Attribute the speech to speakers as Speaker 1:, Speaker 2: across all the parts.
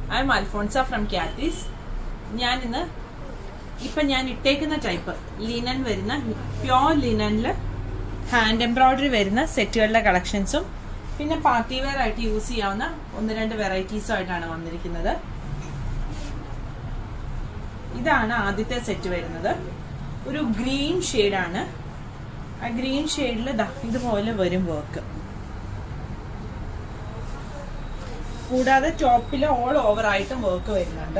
Speaker 1: I I'm Alphonsa from കാറ്റീസ് ഞാൻ ഇന്ന് ഇപ്പൊ ഞാൻ ഇട്ടേക്കുന്ന ടൈപ്പ് ലിനൻ വരുന്ന പ്യോർ ലിനനിൽ ഹാൻഡ് എംബ്രോയിഡറി വരുന്ന സെറ്റുകളുടെ കളക്ഷൻസും പിന്നെ പാർട്ടി വെയർ ആയിട്ട് യൂസ് ചെയ്യാവുന്ന ഒന്ന് രണ്ട് വെറൈറ്റീസും ആയിട്ടാണ് വന്നിരിക്കുന്നത് ഇതാണ് ആദ്യത്തെ സെറ്റ് വരുന്നത് ഒരു ഗ്രീൻ ഷെയ്ഡാണ് ആ ഗ്രീൻ ഷെയ്ഡിൽ ഇതുപോലെ വരും വർക്ക് കൂടാതെ ടോപ്പിൽ ഓൾ ഓവർ ആയിട്ടും വർക്ക് വരുന്നുണ്ട്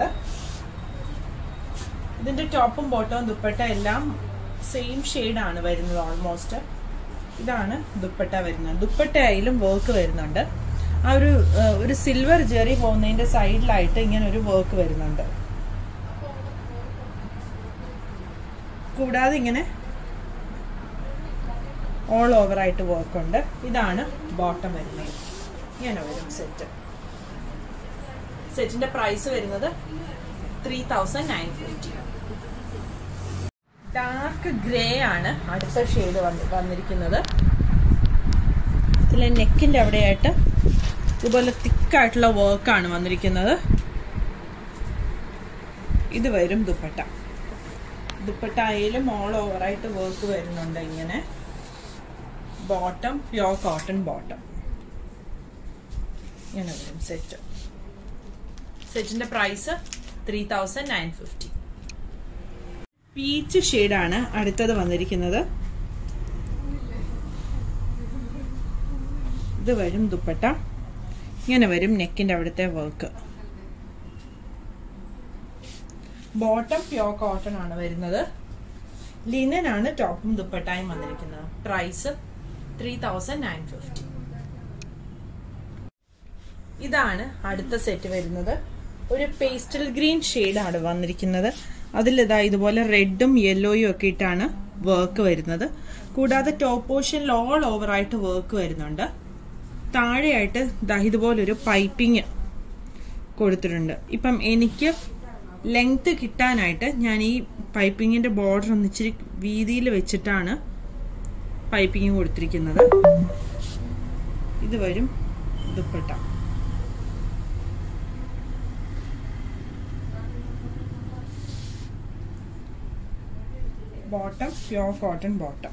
Speaker 1: ഇതിന്റെ ടോപ്പും ബോട്ടവും ദുപ്പട്ട എല്ലാം സെയിം ആണ് വരുന്നത് ഓൾമോസ്റ്റ് ഇതാണ് ദുപ്പട്ട വരുന്നത് ദുപ്പട്ടയിലും വർക്ക് വരുന്നുണ്ട് ആ ഒരു ഒരു സിൽവർ ജെറി പോകുന്നതിന്റെ സൈഡിലായിട്ട് ഇങ്ങനെ ഒരു വർക്ക് വരുന്നുണ്ട് കൂടാതെ ഇങ്ങനെ ഓൾ ഓവർ ആയിട്ട് വർക്ക് ഉണ്ട് ഇതാണ് ബോട്ടം വരുന്നത് ഇങ്ങനെ വരും സെറ്റ് സെറ്റിന്റെ പ്രൈസ് വരുന്നത് three thousand nine fifty dark grey ആണ് അടുത്ത ഷെയ്ഡ് വന്നിരിക്കുന്നത് ഇതിലെ നെക്കിന്റെ അവിടെയായിട്ട് ഇതുപോലെ തിക്കായിട്ടുള്ള വർക്കാണ് വന്നിരിക്കുന്നത് ഇത് വരും ദുപ്പട്ട ദുപ്പട്ട ആയാലും ഓൾ ഓവറായിട്ട് വർക്ക് വരുന്നുണ്ട് ഇങ്ങനെ ബോട്ടം പ്യോർ കോട്ടൺ ബോട്ടം ഇങ്ങനെ വരും സെറ്റ് സെറ്റിന്റെ price three thousand nine fifty peach ഷെയ്ഡാണ് അടുത്തത് വന്നിരിക്കുന്നത് ഇത് വരും ദുപ്പട്ട ഇങ്ങനെ വരും നെക്കിന്റെ അവിടുത്തെ വർക്ക് ബോട്ടം പ്യോർ കോട്ടൺ ആണ് വരുന്നത് ലിനൻ ആണ് ടോപ്പും ദുപ്പട്ടായും വന്നിരിക്കുന്നത് price three thousand nine fifty ഇതാണ് അടുത്ത സെറ്റ് വരുന്നത് ഒരു പേസ്റ്റൽ ഗ്രീൻ ആണ് വന്നിരിക്കുന്നത് അതിലിതാ ഇതുപോലെ റെഡും യെല്ലോയും ഒക്കെ ഇട്ടാണ് വർക്ക് വരുന്നത് കൂടാതെ ടോപ്പ് പോർഷനിൽ ഓൾ ഓവർ ആയിട്ട് വർക്ക് വരുന്നുണ്ട് താഴെയായിട്ട് ദാ ഇതുപോലൊരു പൈപ്പിംഗ് കൊടുത്തിട്ടുണ്ട് ഇപ്പം എനിക്ക് ലെങ്ത് കിട്ടാനായിട്ട് ഞാൻ ഈ പൈപ്പിങ്ങിന്റെ ബോർഡർ ഒന്ന് ഇച്ചിരി വീതിയിൽ വെച്ചിട്ടാണ് പൈപ്പിംഗ് കൊടുത്തിരിക്കുന്നത് ഇത് വരും dupatta bottom pure cotton bottom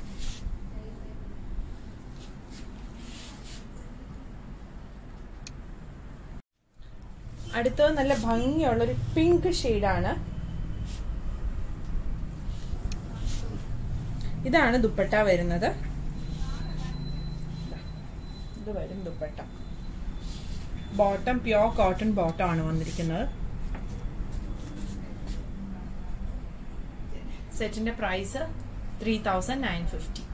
Speaker 1: അടുത്തത് നല്ല ഭംഗിയുള്ള ഒരു പിങ്ക് ഷെയ്ഡാണ് ഇതാണ് ദുപ്പട്ട വരുന്നത് ഇത് വരും dupatta bottom pure cotton bottom ആണ് വന്നിരിക്കുന്നത് സെറ്റിന്റെ price three thousand nine fifty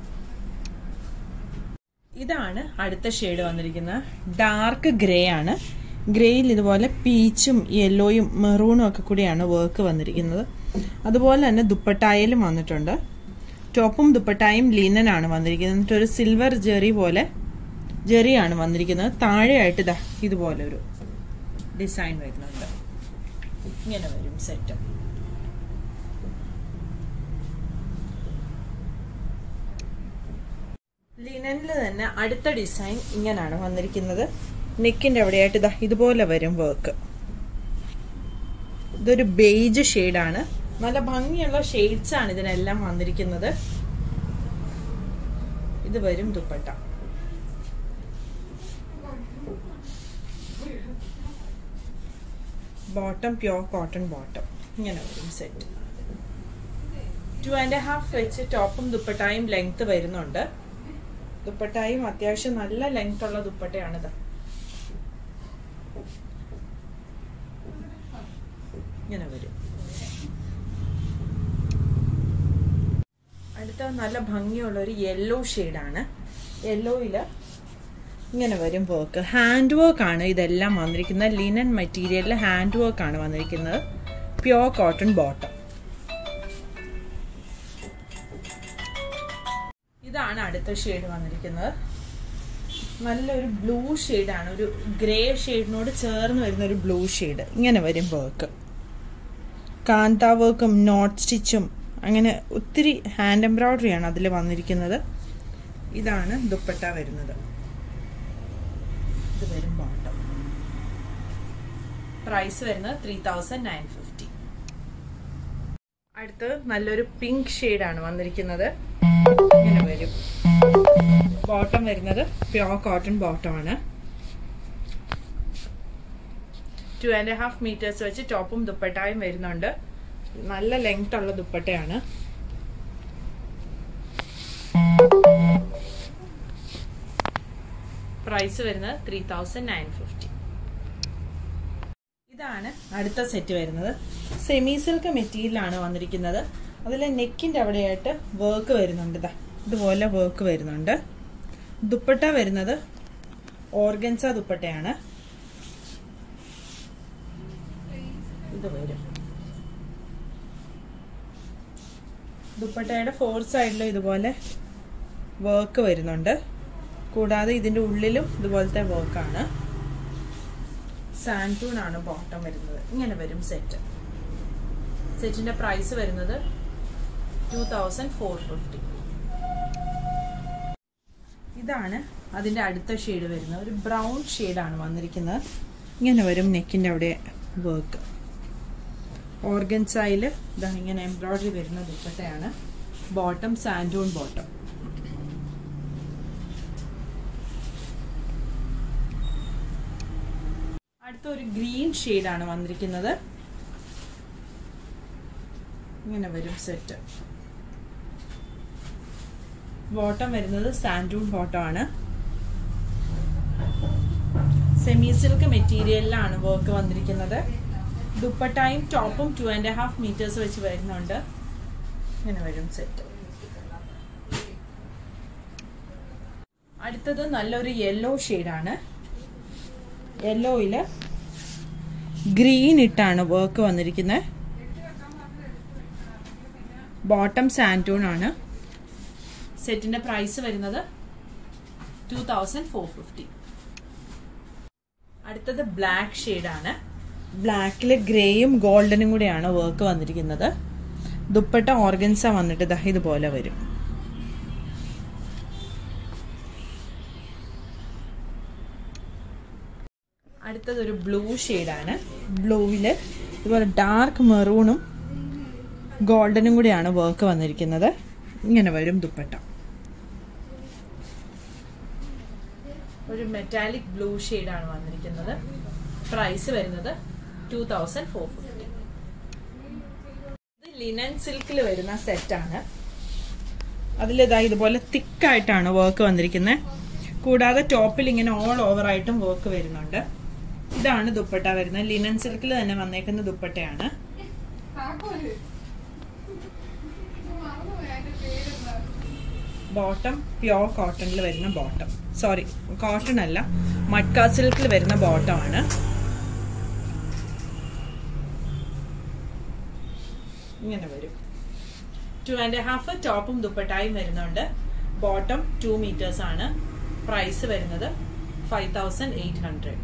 Speaker 1: ഇതാണ് അടുത്ത ഷെയ്ഡ് വന്നിരിക്കുന്നത് ഡാർക്ക് ഗ്രേ ആണ് ഗ്രേയിൽ ഇതുപോലെ പീച്ചും യെല്ലോയും മെറൂണും ഒക്കെ കൂടിയാണ് വർക്ക് വന്നിരിക്കുന്നത് അതുപോലെ തന്നെ ദുപ്പട്ടായാലും വന്നിട്ടുണ്ട് ടോപ്പും ദുപ്പട്ടായും ലിനനാണ് വന്നിരിക്കുന്നത് എന്നിട്ട് ഒരു സിൽവർ ജെറി പോലെ ജെറിയാണ് വന്നിരിക്കുന്നത് താഴെയായിട്ട് ഇതാ ഇതുപോലെ ഒരു ഡിസൈൻ വരുന്നുണ്ട് ഇങ്ങനെ വരും സെറ്റ് ലിനനിൽ തന്നെ അടുത്ത ഡിസൈൻ ഇങ്ങനെയാണ് വന്നിരിക്കുന്നത് നെക്കിന്റെ അവിടെയായിട്ട് ഇതാ ഇതുപോലെ വരും വർക്ക് ഇതൊരു ബേജ് ഷെയ്ഡാണ് നല്ല ഭംഗിയുള്ള ഷെയ്ഡ്സ് ആണ് ഇതിനെല്ലാം വന്നിരിക്കുന്നത് ഇത് വരും dupatta bottom pure cotton bottom ഇങ്ങനെ വരും സെറ്റ് ടു ആൻഡ് ഹാഫ് വെച്ച് ടോപ്പും ദുപ്പട്ടായും ലെങ്ത് വരുന്നുണ്ട് ദുപ്പട്ടായും അത്യാവശ്യം നല്ല ലെങ്ത് ഉള്ള ദുപ്പട്ടയാണിത് ഇങ്ങനെ വരും അടുത്ത നല്ല ഭംഗിയുള്ള ഒരു യെല്ലോ ഷെയ്ഡാണ് യെല്ലോയില് ഇങ്ങനെ വരും വർക്ക് ഹാൻഡ് വർക്ക് ആണ് ഇതെല്ലാം വന്നിരിക്കുന്നത് ലിനൻ മെറ്റീരിയലിൽ ഹാൻഡ് വർക്ക് ആണ് വന്നിരിക്കുന്നത് പ്യോർ കോട്ടൺ ബോട്ടം ഇതാണ് അടുത്ത ഷെയ്ഡ് വന്നിരിക്കുന്നത് നല്ലൊരു ബ്ലൂ ഷെയ്ഡാണ് ഒരു ഗ്രേ ഷെയ്ഡിനോട് ചേർന്ന് വരുന്ന ഒരു ബ്ലൂ ഷെയ്ഡ് ഇങ്ങനെ വരും വർക്ക് കാന്ത വർക്കും നോട്ട് സ്റ്റിച്ചും അങ്ങനെ ഒത്തിരി ഹാൻഡ് എംബ്രോയ്ഡറിയാണ് അതിൽ വന്നിരിക്കുന്നത് ഇതാണ് ദുപ്പട്ട വരുന്നത് ഇത് വരും ബോട്ടം പ്രൈസ് വരുന്നത് ത്രീ തൗസൻഡ് നയൻ ഫിഫ്റ്റി അടുത്തത് നല്ലൊരു പിങ്ക് ആണ് വന്നിരിക്കുന്നത് ഇങ്ങനെ വരും ബോട്ടം വരുന്നത് പ്യോർ കോട്ടൺ ബോട്ടം ആണ് ടു ആൻഡ് ഹാഫ് മീറ്റേഴ്സ് വെച്ച് ടോപ്പും ദുപ്പട്ടായും വരുന്നുണ്ട് നല്ല ലെങ്ത് ഉള്ള ദുപ്പട്ടയാണ് പ്രൈസ് വരുന്നത് ത്രീ തൗസൻഡ് നയൻ ഫിഫ്റ്റി ഇതാണ് അടുത്ത സെറ്റ് വരുന്നത് സെമി സിൽക്ക് മെറ്റീരിയലാണ് വന്നിരിക്കുന്നത് അതിൽ നെക്കിൻ്റെ അവിടെയായിട്ട് വർക്ക് വരുന്നുണ്ട് ഇതാ ഇതുപോലെ വർക്ക് വരുന്നുണ്ട് ദുപ്പട്ട വരുന്നത് ഓർഗൻസ ദുപ്പട്ടയാണ് ഇത് വരും ദുപ്പട്ടയുടെ ഫോർ സൈഡിലും ഇതുപോലെ വർക്ക് വരുന്നുണ്ട് കൂടാതെ ഇതിൻ്റെ ഉള്ളിലും ഇതുപോലത്തെ വർക്കാണ് സാൻറ്റൂൺ ആണ് ബോട്ടം വരുന്നത് ഇങ്ങനെ വരും സെറ്റ് സെറ്റിന്റെ പ്രൈസ് വരുന്നത് ടു തൗസൻഡ് ഫോർ ഫിഫ്റ്റി ഇതാണ് അതിന്റെ അടുത്ത ഷെയ്ഡ് വരുന്നത് ഒരു ബ്രൗൺ ഷെയ്ഡാണ് വന്നിരിക്കുന്നത് ഇങ്ങനെ വരും നെക്കിന്റെ അവിടെ വർക്ക് ഓർഗൻസായിൽ ഇതാ ഇങ്ങനെ എംബ്രോയിഡറി വരുന്ന ദുപ്പട്ടയാണ് ബോട്ടം സാൻഡൂൺ ബോട്ടം അടുത്ത ഒരു ഗ്രീൻ ആണ് വന്നിരിക്കുന്നത് ഇങ്ങനെ വരും സെറ്റ് ബോട്ടം വരുന്നത് സാൻഡൂൺ ബോട്ടം ആണ് സെമി സിൽക്ക് മെറ്റീരിയലിലാണ് വർക്ക് വന്നിരിക്കുന്നത് ദുപ്പട്ടായും ടോപ്പും ടു ആൻഡ് ഹാഫ് മീറ്റേഴ്സ് വെച്ച് വരുന്നുണ്ട് ഇങ്ങനെ വരും സെറ്റ് അടുത്തത് നല്ലൊരു യെല്ലോ ഷെയ്ഡാണ് യെല്ലോയിൽ ഗ്രീൻ ഇട്ടാണ് വർക്ക് വന്നിരിക്കുന്നത് ബോട്ടം സാൻറ്റൂൺ ആണ് സെറ്റിന്റെ പ്രൈസ് വരുന്നത് ടു തൗസൻഡ് ഫോർ ഫിഫ്റ്റി അടുത്തത് ബ്ലാക്ക് ഷെയ്ഡാണ് ബ്ലാക്കിൽ ഗ്രേയും ഗോൾഡനും കൂടെയാണ് വർക്ക് വന്നിരിക്കുന്നത് ദുപ്പട്ട ഓർഗൻസ വന്നിട്ട് ദാ ഇതുപോലെ വരും അടുത്തത് ഒരു ബ്ലൂ ഷെയ്ഡാണ് ബ്ലൂവിൽ ഇതുപോലെ ഡാർക്ക് മെറൂണും ഗോൾഡനും കൂടിയാണ് വർക്ക് വന്നിരിക്കുന്നത് ഇങ്ങനെ വരും ദുപ്പട്ട ഒരു മെറ്റാലിക് ബ്ലൂ ഷെയ്ഡാണ് വന്നിരിക്കുന്നത് പ്രൈസ് വരുന്നത് ടു തൗസൻഡ് ഫോർ ഫിഫ്റ്റി ഇത് ലിനൻ സിൽക്കിൽ വരുന്ന സെറ്റാണ് അതിലിതാ ഇതുപോലെ തിക്കായിട്ടാണ് വർക്ക് വന്നിരിക്കുന്നത് കൂടാതെ ടോപ്പിൽ ഇങ്ങനെ ഓൾ ഓവർ ആയിട്ടും വർക്ക് വരുന്നുണ്ട് ഇതാണ് ദുപ്പട്ട വരുന്നത് ലിനൻ സിൽക്കിൽ തന്നെ വന്നേക്കുന്ന ദുപ്പട്ടയാണ് ബോട്ടം പ്യോർ കോട്ടണിൽ വരുന്ന ബോട്ടം സോറി കോട്ടൺ അല്ല മഡ്ക സിൽക്കിൽ വരുന്ന ബോട്ടം ആണ് ഇങ്ങനെ വരും ടു ആൻഡ് ഹാഫ് ടോപ്പും ദുപ്പട്ടായും വരുന്നുണ്ട് ബോട്ടം ടു മീറ്റേഴ്സ് ആണ് പ്രൈസ് വരുന്നത് five thousand eight hundred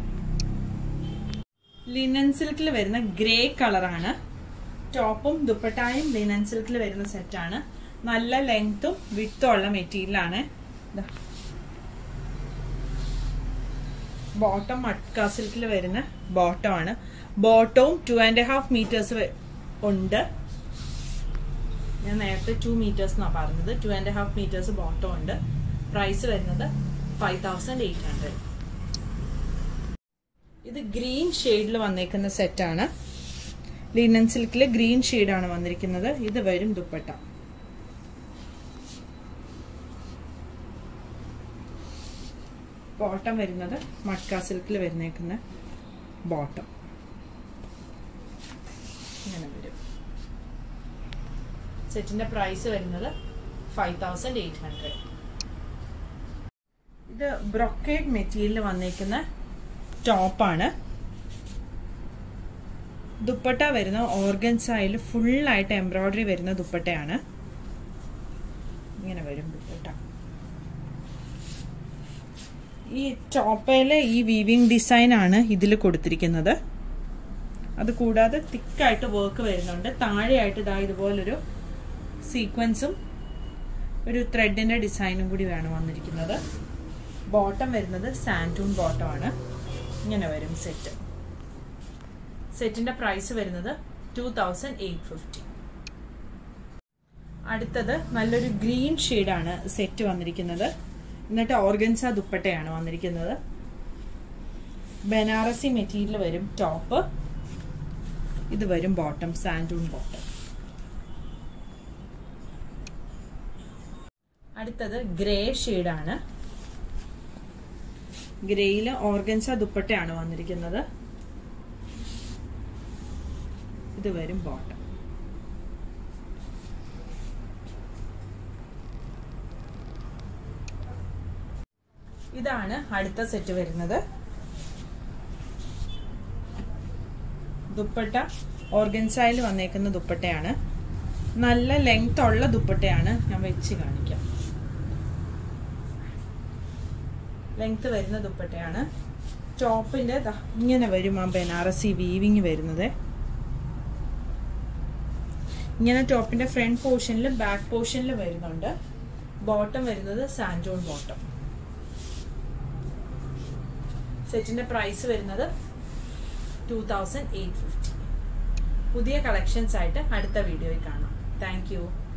Speaker 1: linen സിൽക്കിൽ വരുന്ന ഗ്രേ കളറാണ് ടോപ്പും ദുപ്പട്ടായും ലിനൻ സിൽക്കിൽ വരുന്ന സെറ്റാണ് നല്ല ലെങ്ത്തും വിത്തും ഉള്ള മെറ്റീരിയലാണ് ബോട്ടം മട്ക സിൽക്കിൽ വരുന്ന ബോട്ടം ആണ് ബോട്ടവും ടു ആൻഡ് ഹാഫ് മീറ്റേഴ്സ് ഉണ്ട് ഞാൻ നേരത്തെ ടു മീറ്റേഴ്സ് എന്നാണ് പറഞ്ഞത് two and half metres bottom ഉണ്ട് പ്രൈസ് വരുന്നത് ഫൈവ് തൗസൻഡ് എയ്റ്റ് ഹൺഡ്രഡ് ഇത് ഗ്രീൻ ഷെയ്ഡിൽ വന്നേക്കുന്ന സെറ്റാണ് ലിനൻ സിൽക്കിൽ ഗ്രീൻ ഷെയ്ഡാണ് വന്നിരിക്കുന്നത് ഇത് വരും ദുപ്പട്ട ബോട്ടം വരുന്നത് മട്ക സിൽക്കിൽ വരുന്നേക്കുന്ന ബോട്ടം ഇങ്ങനെ വരും സെറ്റിന്റെ പ്രൈസ് വരുന്നത് ഫൈവ് തൗസൻഡ് എയ്റ്റ് ഹൺഡ്രഡ് ഇത് ബ്രൊക്കേഡ് മെറ്റീരിയൽ വന്നേക്കുന്ന ടോപ്പാണ് ദുപ്പട്ട വരുന്ന ഓർഗൻസായിൽ ഫുള്ളായിട്ട് എംബ്രോയിഡറി വരുന്ന ദുപ്പട്ടയാണ് ഇങ്ങനെ വരും ദുപ്പട്ട ഈ ടോപ്പയിലെ ഈ വീവിങ് ഡിസൈൻ ആണ് ഇതിൽ കൊടുത്തിരിക്കുന്നത് അത് കൂടാതെ തിക്കായിട്ട് വർക്ക് വരുന്നുണ്ട് താഴെയായിട്ട് ഇതാ ഇതുപോലൊരു സീക്വൻസും ഒരു ത്രെഡിന്റെ ഡിസൈനും കൂടി വേണം വന്നിരിക്കുന്നത് ബോട്ടം വരുന്നത് സാൻറ്റൂൺ ബോട്ടം ആണ് ഇങ്ങനെ വരും സെറ്റ് സെറ്റിന്റെ പ്രൈസ് വരുന്നത് ടു തൗസൻഡ് എയ്റ്റ് ഫിഫ്റ്റി അടുത്തത് നല്ലൊരു ഗ്രീൻ ഷെയ്ഡാണ് സെറ്റ് വന്നിരിക്കുന്നത് എന്നിട്ട് ഓർഗൻസ ദുപ്പട്ടയാണ് വന്നിരിക്കുന്നത് ബനാറസി മെറ്റീരിയൽ വരും ടോപ്പ് ഇത് വരും ബോട്ടം സാൻഡൂൺ ബോട്ടം അടുത്തത് ഗ്രേ ഷെയ്ഡാണ് ഗ്രേയില് ഓർഗൻസ ദുപ്പട്ടയാണ് വന്നിരിക്കുന്നത് ഇത് വരും ബോട്ടം ഇതാണ് അടുത്ത സെറ്റ് വരുന്നത് ദുപ്പട്ട ഓർഗൻസായിൽ വന്നേക്കുന്ന ദുപ്പട്ടയാണ് നല്ല ലെങ്ത് ഉള്ള ദുപ്പട്ടയാണ് ഞാൻ വെച്ച് കാണിക്കാം ലെങ്ത് വരുന്ന ദുപ്പട്ടയാണ് ടോപ്പിന്റെ ഇങ്ങനെ വരും ആ ബനാറസി വീവിങ് വരുന്നത് ഇങ്ങനെ ടോപ്പിന്റെ ഫ്രണ്ട് പോർഷനിൽ ബാക്ക് പോർഷനിൽ വരുന്നുണ്ട് ബോട്ടം വരുന്നത് സാൻഡോൺ ബോട്ടം സെറ്റിന്റെ പ്രൈസ് വരുന്നത് ടു തൗസൻഡ് എയ്റ്റ് ഫിഫ്റ്റി പുതിയ കളക്ഷൻസ് ആയിട്ട് അടുത്ത വീഡിയോയിൽ കാണാം താങ്ക്